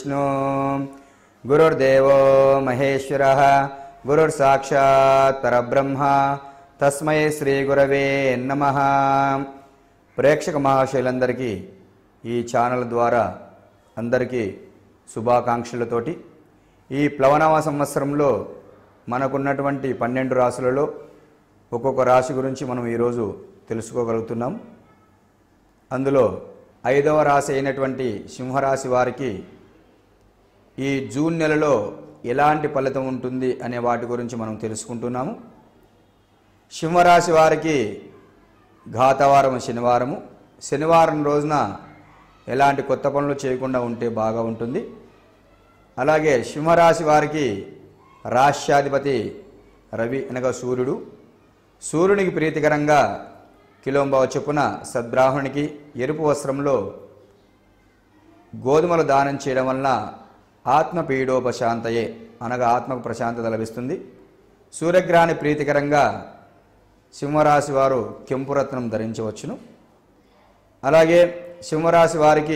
గురుర్విష్ణు గురుర్దేవో మహేశ్వర గురుర్సాక్షాత్ పరబ్రహ్మ తస్మై శ్రీ గురవే నమ ప్రేక్షక మహాశయులందరికీ ఈ ఛానల్ ద్వారా అందరికీ శుభాకాంక్షలతోటి ఈ ప్లవనామ సంవత్సరంలో మనకున్నటువంటి పన్నెండు రాసులలో ఒక్కొక్క రాశి గురించి మనం ఈరోజు తెలుసుకోగలుగుతున్నాం అందులో ఐదవ రాశి అయినటువంటి సింహరాశి వారికి ఈ జూన్ నెలలో ఎలాంటి ఫలితం ఉంటుంది అనే వాటి గురించి మనం తెలుసుకుంటున్నాము సింహరాశి వారికి ఘాతవారం శనివారము శనివారం రోజున ఎలాంటి కొత్త పనులు చేయకుండా ఉంటే బాగా ఉంటుంది అలాగే సింహరాశి వారికి రాష్ట్రాధిపతి రవి అనగా సూర్యుడు సూర్యునికి ప్రీతికరంగా కిలోంబావ చొప్పున సద్బ్రాహ్మణికి ఎరుపు వస్త్రంలో గోధుమలు దానం చేయడం వలన ఆత్మపీడోపశాంతయే అనగా ఆత్మకు ప్రశాంతత లభిస్తుంది సూర్యగ్రహాన్ని ప్రీతికరంగా సింహరాశి వారు కెంపురత్నం ధరించవచ్చును అలాగే సింహరాశి వారికి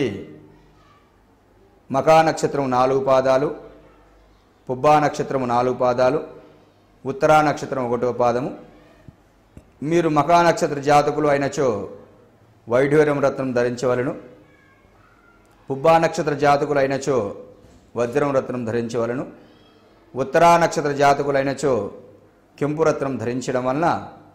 మకా నక్షత్రం నాలుగు పాదాలు పుబ్బా నక్షత్రం నాలుగు పాదాలు ఉత్తరా నక్షత్రం ఒకటో పాదము మీరు మకా నక్షత్ర జాతకులు అయినచో వైఢూర్యం రత్నం ధరించవలను పుబ్బా నక్షత్ర జాతకులు అయినచో వజ్రం రత్నం ధరించవలను ఉత్తరా నక్షత్ర జాతకులు అయినచో కెంపు రత్నం ధరించడం వలన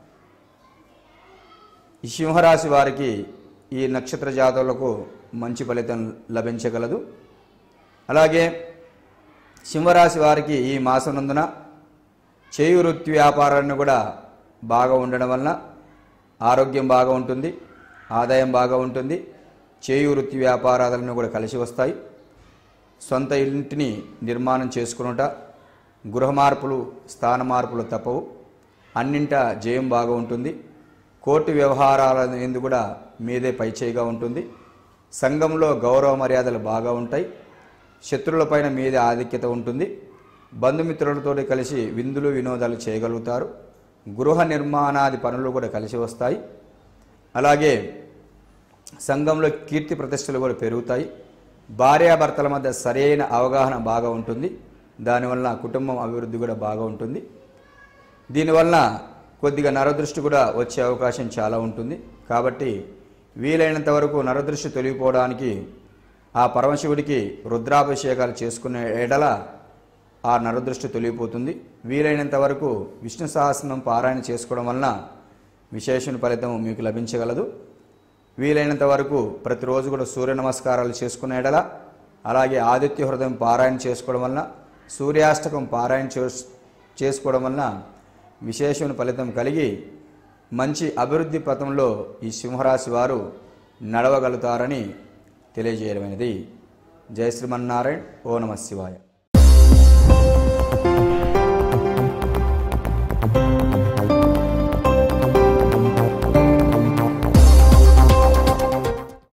ఈ సింహరాశి వారికి ఈ నక్షత్ర జాతకులకు మంచి ఫలితం లభించగలదు అలాగే సింహరాశి వారికి ఈ మాసం నందున చేయి వృత్తి వ్యాపారాన్ని కూడా బాగా ఉండడం వలన ఆరోగ్యం బాగా ఉంటుంది ఆదాయం బాగా ఉంటుంది చేయి వృత్తి వ్యాపారాలను కూడా కలిసి వస్తాయి సొంత ఇంటిని నిర్మాణం చేసుకునుట గృహ మార్పులు స్థాన మార్పులు తప్పవు అన్నింట జయం బాగా ఉంటుంది కోర్టు వ్యవహారాల ఎందు కూడా మీదే పైచేయిగా ఉంటుంది సంఘంలో గౌరవ మర్యాదలు బాగా ఉంటాయి శత్రువులపైన మీదే ఆధిక్యత ఉంటుంది బంధుమిత్రులతో కలిసి విందులు వినోదాలు చేయగలుగుతారు గృహ నిర్మాణాది పనులు కూడా కలిసి వస్తాయి అలాగే సంఘంలో కీర్తి ప్రతిష్టలు కూడా పెరుగుతాయి భార్యాభర్తల మధ్య సరైన అవగాహన బాగా ఉంటుంది దానివల్ల కుటుంబం అభివృద్ధి కూడా బాగా ఉంటుంది దీనివల్ల కొద్దిగా నరదృష్టి కూడా వచ్చే అవకాశం చాలా ఉంటుంది కాబట్టి వీలైనంత వరకు నరదృష్టి తొలగిపోవడానికి ఆ పరమశివుడికి రుద్రాభిషేకాలు చేసుకునే ఎడల ఆ నరదృష్టి తొలగిపోతుంది వీలైనంత వరకు విష్ణు సహస్రం పారాయణ చేసుకోవడం వలన విశేషణ ఫలితం మీకు లభించగలదు వీలైనంత వరకు ప్రతిరోజు కూడా సూర్య నమస్కారాలు చేసుకునే ఎడల అలాగే ఆదిత్య హృదయం పారాయణ చేసుకోవడం వలన సూర్యాష్టకం పారాయణ చేస్- చేసుకోవడం వలన విశేషమైన ఫలితం కలిగి మంచి అభివృద్ధి పథంలో ఈ సింహరాశి వారు నడవగలుగుతారని తెలియజేయడమైనది జయ శ్రీమన్నారాయణ ఓ నమ శివాయ